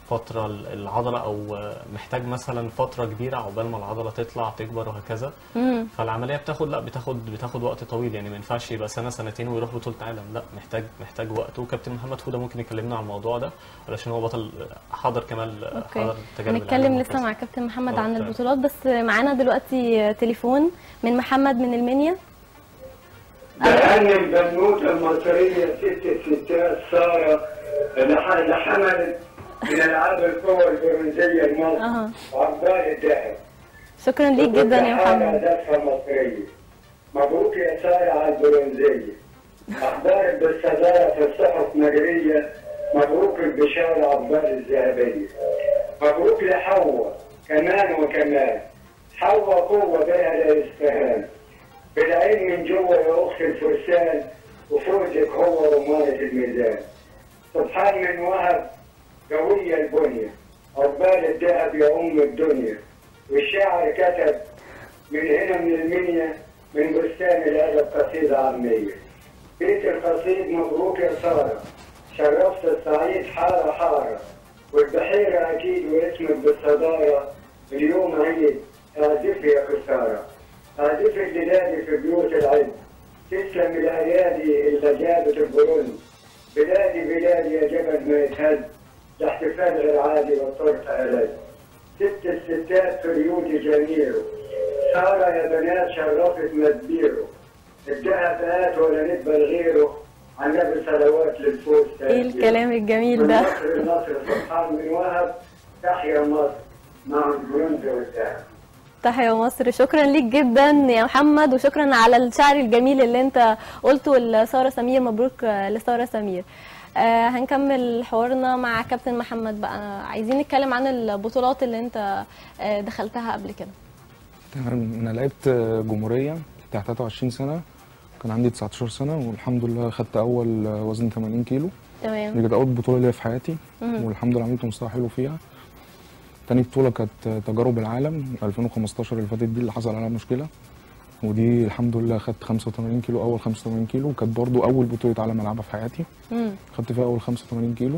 فتره ال- العضله او آه، محتاج مثلا فتره كبيره عقبال ما العضله تطلع تكبر وهكذا مم. فالعمليه بتاخد لا بتاخد بتاخد وقت طويل يعني ما ينفعش يبقى سنه سنتين ويروح بطوله عالم لا محتاج محتاج وقت وكابتن محمد فوده ممكن يكلمنا عن الموضوع ده علشان هو بطل حضر كمان اوكي حضر تجارب هنتكلم العالم لسه وهكذا. مع كابتن محمد آه، عن تمام. البطولات بس معانا دلوقتي تليفون من محمد من المنيا لأن البنوتة المصرية ست الستات سارة لح- اللي حملت من ألعاب القوى البرونزية لمصر اها عقبال الذهب شكرا ليك جدا يا محمد هدفها مصرية مبروك يا سارة على البرونزية أخبارك بالصدارة في الصحف مجرية مبروك البشارة عقبال الذهبية مبروك لحواء كمان وكمان حواء قوة بها لا يستهان بالعين من جوه يا أخت الفرسان وفوزك هو رمانة الميزان سبحان من وهب قوية البنية عقبال الذهب يا أم الدنيا والشاعر كتب من هنا من المنيا من بستان الأدب قصيدة عامية بيت القصيد مبروك يا سارة شرفت الصعيد حارة حارة والبحيرة أكيد واسمك بالصدارة اليوم عيد أعزف يا خسارة أعزف الليالي في بيوت العز تسلم الأيادي اللي جابت البرون بلادي بلادي يا جبل ما يتهز ده احتفال غير عادي والطرف ألذ ست الستات في ريوت جميله سارة يا بنات شرفت مدبيره الذهب هات ولا نقبل غيره عن نبي صلوات للفوز ايه الكلام الجميل من ده مصر النصر سبحان من وهب تحيا مصر مع البرونز والذهب تحيا مصر شكرا ليك جدا يا محمد وشكرا على الشعر الجميل اللي انت قلته لساره سمير مبروك لساره سمير آه هنكمل حوارنا مع كابتن محمد بقى عايزين نتكلم عن البطولات اللي انت آه دخلتها قبل كده تمام انا لعبت جمهوريه بتاع 23 سنه كان عندي 19 سنه والحمد لله خدت اول وزن 80 كيلو دي تمام كانت اول بطوله ليا في حياتي مهم. والحمد لله عملت مستوى حلو فيها تاني بطوله كانت تجارب العالم 2015 اللي فاتت دي اللي حصل عليها مشكله ودي الحمد لله خدت 85 كيلو اول 85 كيلو كانت برضو اول بطوله عالم العبها في حياتي مم. خدت فيها اول 85 كيلو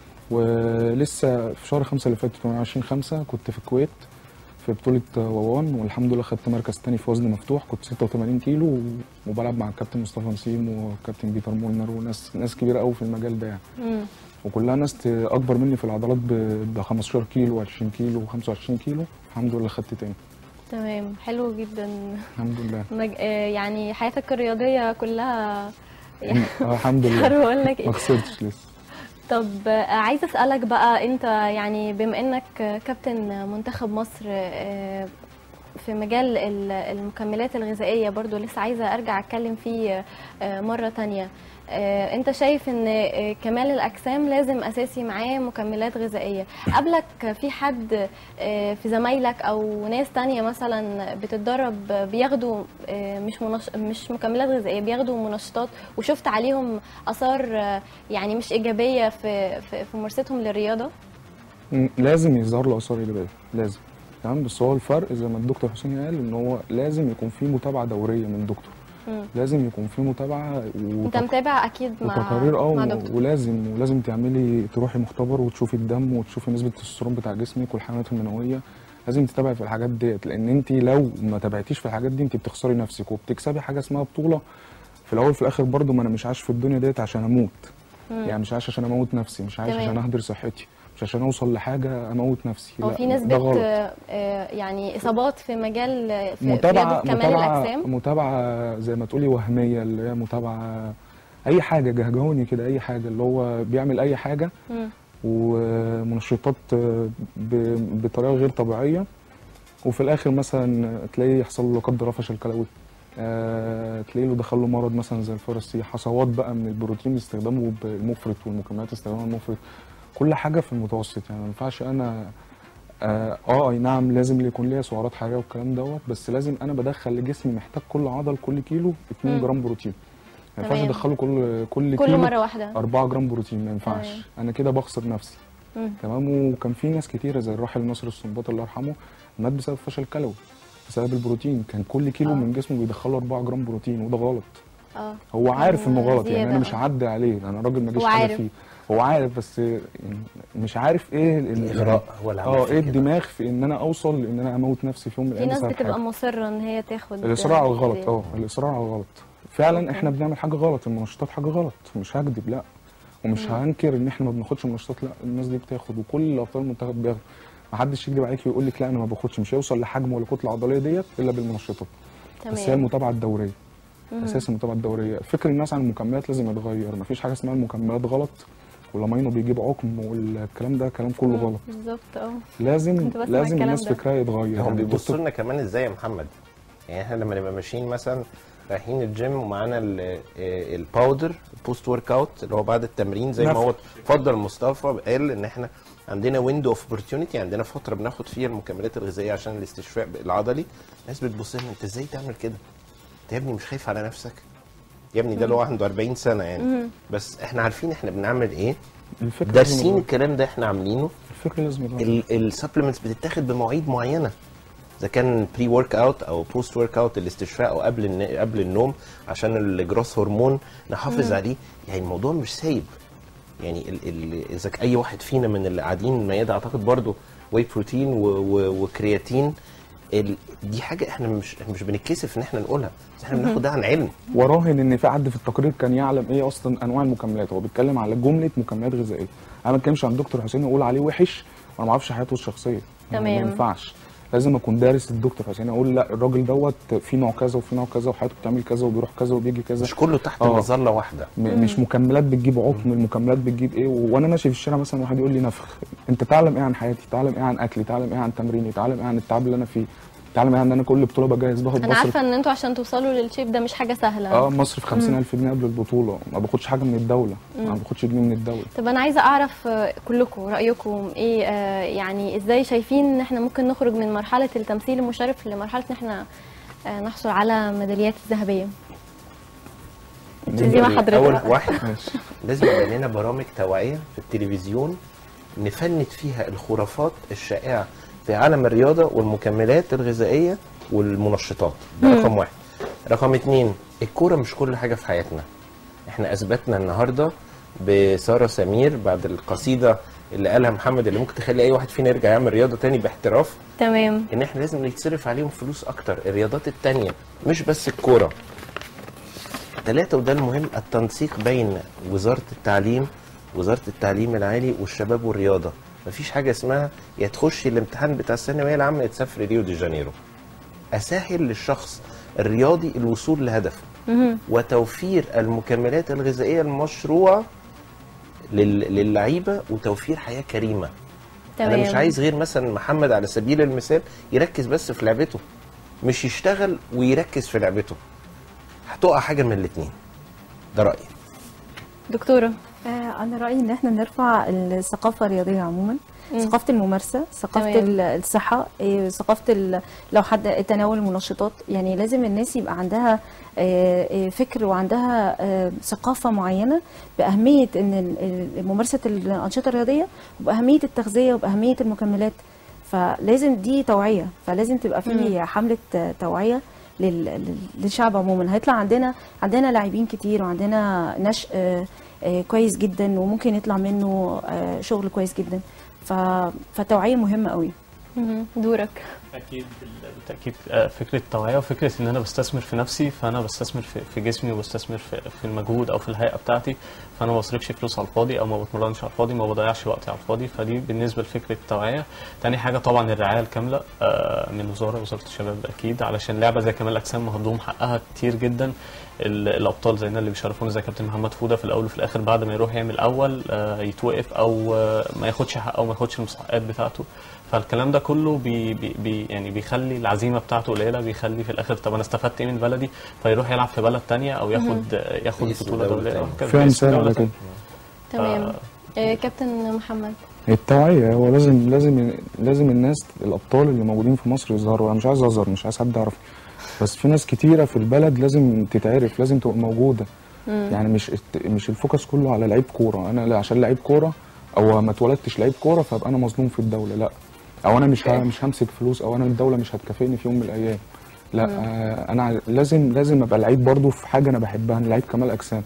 ولسه في شهر 5 اللي فات 28 5 كنت في الكويت في بطولة ووان والحمد لله خدت مركز تاني في وزن مفتوح كنت 86 كيلو وبلعب مع الكابتن مصطفى نسيم والكابتن بيتر مولنر وناس ناس كبيرة قوي في المجال ده يعني مم. وكلها ناس ت- اكبر مني في العضلات ب 15 كيلو و20 كيلو و25 كيلو الحمد لله خدت تاني تمام حلو جدا الحمد لله مج... آه يعني حياتك الرياضيه كلها يعني آه، الحمد مش عارفة لله اقول لك ايه ما خسرتش لسه طب آه، عايزه اسالك بقى انت يعني بما انك كابتن منتخب مصر آه، في مجال ال- المكملات الغذائيه برضو لسه عايزه ارجع اتكلم فيه آه، مره تانية آه، انت شايف ان آه، كمال الاجسام لازم اساسي معاه مكملات غذائيه قبلك في حد آه، في زمايلك او ناس تانية مثلا بتتدرب بياخدوا آه، مش منش... مش مكملات غذائيه بياخدوا منشطات وشفت عليهم اثار آه، يعني مش ايجابيه في في, في ممارستهم للرياضه م- لازم يظهر له اثار ايجابيه لازم تمام بس هو الفرق زي ما الدكتور حسين قال ان هو لازم يكون في متابعه دوريه من دكتور مم. لازم يكون في متابعه انت متابع اكيد مع وتقارير اه مع و- دكتور ولازم ولازم تعملي تروحي مختبر وتشوفي الدم وتشوفي نسبه التستوستيرون بتاع جسمك والحيوانات المنويه لازم تتابعي في الحاجات ديت لان انت لو ما تابعتيش في الحاجات دي انت بتخسري نفسك وبتكسبي حاجه اسمها بطوله في الاول في الاخر برضو ما انا مش عايش في الدنيا ديت عشان اموت مم. يعني مش عايش عشان اموت نفسي مش عايش تمام. عشان اهدر صحتي مش عشان اوصل لحاجه اموت نفسي هو لا، في ده نسبه غلط آه، آه، يعني اصابات في مجال في في متابعه رياضه كمال متابعه الاجسام متابعه زي ما تقولي وهميه اللي هي متابعه اي حاجه جهجوني كده اي حاجه اللي هو بيعمل اي حاجه مم. ومنشطات ب- بطريقه غير طبيعيه وفي الاخر مثلا تلاقيه يحصل له لا قدر الله فشل كلوي آه، تلاقيه له دخل له مرض مثلا زي الفرسي حصوات بقى من البروتين استخدامه بالمفرط والمكملات استخدامها المفرط كل حاجه في المتوسط يعني ما ينفعش انا اه آه، اي نعم لازم يكون ليا سعرات حراريه والكلام دوت بس لازم انا بدخل لجسمي محتاج كل عضل كل كيلو 2 مم. جرام بروتين ما ينفعش تمام. ادخله كل كل كل كيلو مره واحده 4 جرام بروتين ما ينفعش تمام. انا كده بخسر نفسي مم. تمام وكان في ناس كتيره زي الراحل ناصر السنباط الله يرحمه مات بسبب فشل كلوي بسبب البروتين كان كل كيلو آه. من جسمه بيدخله 4 جرام بروتين وده غلط اه هو عارف انه غلط يعني زيادة انا مش آه. هعدي عليه انا راجل ما جيش هو حاجه عارف. فيه هو عارف بس يعني مش عارف ايه ال- الإغراء هو اللي عمل اه فيه ايه كده. الدماغ في ان انا اوصل ان انا اموت نفسي في يوم من في الايام ناس بسبب بتبقى حاجة. مصره ان هي تاخد الاصرار على الغلط الأدوية. اه الاصرار على الغلط فعلا احنا بنعمل حاجه غلط المنشطات حاجه غلط مش هكذب لا ومش مم. هنكر ان احنا ما بناخدش منشطات لا الناس دي بتاخد وكل ابطال المنتخب بياخدوا ما حدش يكذب عليك ويقول لك لا انا ما باخدش مش هيوصل لحجم ولا كتله عضليه ديت الا بالمنشطات تمام. بس هي المتابعه الدوريه مم. اساس المتابعه الدوريه فكر الناس عن المكملات لازم يتغير مفيش حاجه اسمها المكملات غلط والامينو بيجيب عقم والكلام ده كلام كله غلط بالظبط اه لازم كنت بسمع لازم الكلام الناس ده. فكرها يتغير هم بيبصوا الدكتور- لنا كمان ازاي يا محمد يعني احنا لما نبقى ماشيين مثلا رايحين الجيم ومعانا ال- آه، الباودر البوست ورك اوت اللي هو بعد التمرين زي ما هو نفخ. اتفضل مصطفى قال ان احنا عندنا ويندو اوف اوبورتيونيتي عندنا فتره بناخد فيها المكملات الغذائيه عشان الاستشفاء العضلي الناس بتبص لنا انت ازاي تعمل كده؟ انت يا ابني مش خايف على نفسك؟ يا ابني ده اللي هو عنده 40 سنه يعني مم. بس احنا عارفين احنا بنعمل ايه الفكرة دارسين لازم الكلام ده احنا عاملينه الفكره لازم يتغير السبلمنتس بتتاخد بمواعيد معينه اذا كان بري ورك اوت او بوست ورك اوت الاستشفاء او قبل الن- قبل النوم عشان الجروث هرمون نحافظ مم. عليه يعني الموضوع مش سايب يعني ال ال اذا ك- اي واحد فينا من اللي قاعدين الميادة اعتقد برضو واي بروتين و و وكرياتين ال دي حاجه احنا مش إحنا مش بنتكسف ان احنا نقولها بس احنا بناخد ده عن علم وراهن ان في حد في التقرير كان يعلم ايه اصلا انواع المكملات هو بيتكلم على جمله مكملات غذائيه انا ما بتكلمش عن دكتور حسين اقول عليه وحش وانا ما اعرفش حياته الشخصيه يعني تمام. ما ينفعش لازم اكون دارس الدكتور حسين اقول لا الراجل دوت في نوع كذا وفي نوع كذا وحياته بتعمل كذا وبيروح كذا وبيجي كذا مش كله تحت آه. مظله واحده م- مش مكملات بتجيب عقم المكملات بتجيب ايه وانا ماشي في الشارع مثلا واحد يقول لي نفخ انت تعلم ايه عن حياتي تعلم ايه عن اكلي تعلم ايه عن تمريني تعلم ايه عن التعب اللي انا فيه تعلم ايه عن ان انا كل بطوله بجهز باخد انا مصر عارفه ان انتوا عشان توصلوا للشيب ده مش حاجه سهله اه مصر في 50000 جنيه قبل البطوله ما باخدش حاجه من الدوله ما مم. باخدش جنيه من الدوله طب انا عايزه اعرف آه، كلكم رايكم ايه آه، يعني ازاي شايفين ان احنا ممكن نخرج من مرحله التمثيل المشرف لمرحله ان احنا آه، نحصل على ميداليات ذهبيه دي مع حضرتك اول بقى. واحد لازم يبقى لنا برامج توعيه في التلفزيون نفند فيها الخرافات الشائعه في عالم الرياضه والمكملات الغذائيه والمنشطات ده مم. رقم واحد رقم اتنين الكوره مش كل حاجه في حياتنا احنا اثبتنا النهارده بساره سمير بعد القصيده اللي قالها محمد اللي ممكن تخلي اي واحد فينا يرجع يعمل رياضه تاني باحتراف تمام ان احنا لازم يتصرف عليهم فلوس اكتر الرياضات التانية مش بس الكوره ثلاثة وده المهم التنسيق بين وزارة التعليم وزارة التعليم العالي والشباب والرياضة مفيش حاجة اسمها يا تخشي الامتحان بتاع الثانوية العامة يا تسافري ريو دي جانيرو أسهل للشخص الرياضي الوصول لهدفه مهم. وتوفير المكملات الغذائية المشروعة لل- للعيبة وتوفير حياة كريمة انا تمام. مش عايز غير مثلا محمد على سبيل المثال يركز بس في لعبته مش يشتغل ويركز في لعبته هتقع حاجه من الاثنين ده رايي دكتوره آه، انا رايي ان احنا نرفع الثقافه الرياضيه عموما مم. ثقافه الممارسه ثقافه تمام. ال- الصحه إيه، ثقافه ال- لو حد تناول المنشطات يعني لازم الناس يبقى عندها آه، آه، فكر وعندها آه، ثقافه معينه باهميه ان ال- ال- ممارسه الانشطه الرياضيه وباهميه التغذيه وباهميه المكملات فلازم دي توعيه فلازم تبقى في مم. حمله آه، توعيه لل- لل- للشعب عموما هيطلع عندنا عندنا لاعبين كتير وعندنا نشء آه، آه، كويس جدا وممكن يطلع منه آه، شغل كويس جدا ف... فالتوعيه مهمه قوي مهم. دورك اكيد بالتاكيد آه، فكره التوعيه وفكره ان انا بستثمر في نفسي فانا بستثمر في, في جسمي وبستثمر في, في المجهود او في الهيئه بتاعتي فانا ما بصرفش فلوس على الفاضي او ما بتمرنش على الفاضي ما بضيعش وقتي على الفاضي فدي بالنسبه لفكره التوعيه تاني حاجه طبعا الرعايه الكامله آه، من وزاره وزاره الشباب اكيد علشان لعبه زي كمال الاجسام مهضوم حقها كتير جدا ال- الابطال زينا اللي بيشرفونا زي كابتن محمد فوده في الاول وفي الاخر بعد ما يروح يعمل اول آه، يتوقف او آه، ما ياخدش حقه او ما ياخدش المستحقات بتاعته فالكلام ده كله بي بي بي يعني بيخلي العزيمه بتاعته قليله بيخلي في الاخر طب انا استفدت ايه من بلدي فيروح يلعب في بلد تانية او مهم. ياخد ياخد باسم بطوله دولة دوليه تانية. وهكذا. فيها باسم مثال دولة على تانية. كده تمام آه، كابتن محمد التوعية هو لازم لازم لازم الناس الأبطال اللي موجودين في مصر يظهروا أنا مش عايز أظهر مش عايز حد يعرف بس في ناس كتيرة في البلد لازم تتعرف لازم تبقى موجودة مم. يعني مش مش الفوكس كله على لعيب كورة أنا لا عشان لعيب كورة أو ما اتولدتش لعيب كورة فأبقى أنا مظلوم في الدولة لا أو أنا مش ه- مش همسك فلوس أو أنا الدولة مش هتكافئني في يوم من الأيام لا مم. آه أنا لازم لازم أبقى لعيب برضو في حاجة أنا بحبها أنا لعيب كمال أجسام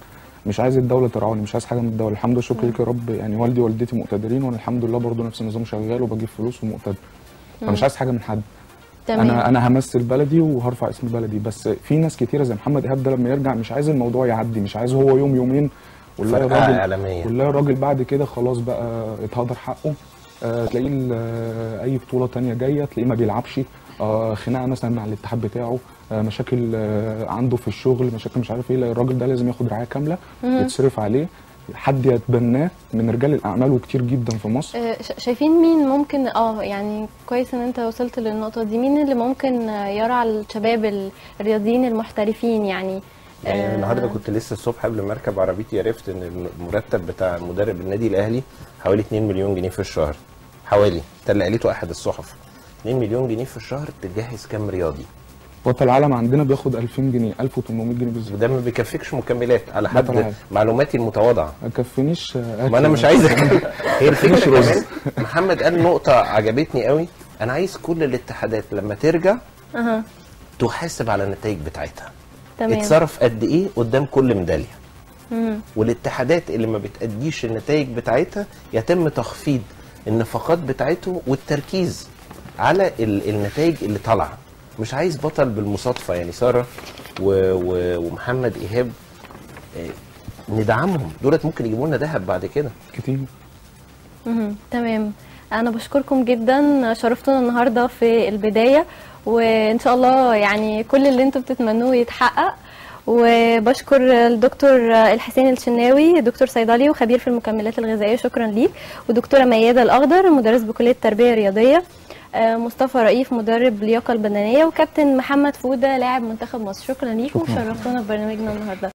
مش عايز الدوله ترعاني مش عايز حاجه من الدوله الحمد لله شكرا لك يا رب يعني والدي ووالدتي مقتدرين وانا الحمد لله برضو نفس النظام شغال وبجيب فلوس ومقتدر مم. فمش عايز حاجه من حد تمام. انا انا همثل بلدي وهرفع اسم بلدي بس في ناس كتيره زي محمد ايهاب ده لما يرجع مش عايز الموضوع يعدي مش عايز هو يوم يومين ونلاقي فرقعة الراجل إعلامية. ونلاقي الراجل بعد كده خلاص بقى اتهدر حقه آه تلاقيه ال- آه، اي بطوله تانية جايه تلاقيه ما بيلعبش آه خناقه مثلا مع الاتحاد بتاعه آه مشاكل آه عنده في الشغل مشاكل مش عارف ايه لا، الراجل ده لازم ياخد رعايه كامله مم. يتصرف عليه حد يتبناه من رجال الاعمال وكتير جدا في مصر آه، ش- شايفين مين ممكن اه يعني كويس ان انت وصلت للنقطة دي مين اللي ممكن آه، يرعى الشباب ال- الرياضيين المحترفين يعني يعني آه، النهارده كنت لسه الصبح قبل ما اركب عربيتي عرفت ان المرتب بتاع مدرب النادي الاهلي حوالي 2 مليون جنيه في الشهر حوالي ده اللي قالته احد الصحف 2 مليون جنيه في الشهر تجهز كام رياضي بطل العالم عندنا بياخد 2000 جنيه 1800 جنيه بالظبط وده ما بيكفيكش مكملات على بطل حد العالم. معلوماتي المتواضعه ما يكفينيش آه، ما انا أكل. مش عايز أتكلم. هي الفكره مفيش رز. كمان محمد قال نقطه عجبتني قوي انا عايز كل الاتحادات لما ترجع اها تحاسب على النتائج بتاعتها تمام اتصرف قد ايه قدام كل ميداليه مم. والاتحادات اللي ما بتأديش النتائج بتاعتها يتم تخفيض النفقات بتاعته والتركيز على ال- النتائج اللي طالعه مش عايز بطل بالمصادفه يعني ساره و... و... ومحمد ايهاب آه، ندعمهم دولت ممكن يجيبوا لنا ذهب بعد كده كتير مهم. تمام انا بشكركم جدا شرفتونا النهارده في البدايه وان شاء الله يعني كل اللي انتم بتتمنوه يتحقق وبشكر الدكتور الحسين الشناوي دكتور صيدلي وخبير في المكملات الغذائيه شكرا ليك ودكتوره مياده الاخضر مدرس بكليه التربيه الرياضيه آه، مصطفى رئيف مدرب اللياقه البدنيه وكابتن محمد فوده لاعب منتخب مصر شكرا ليكم شكراً. شرفتونا في برنامجنا النهارده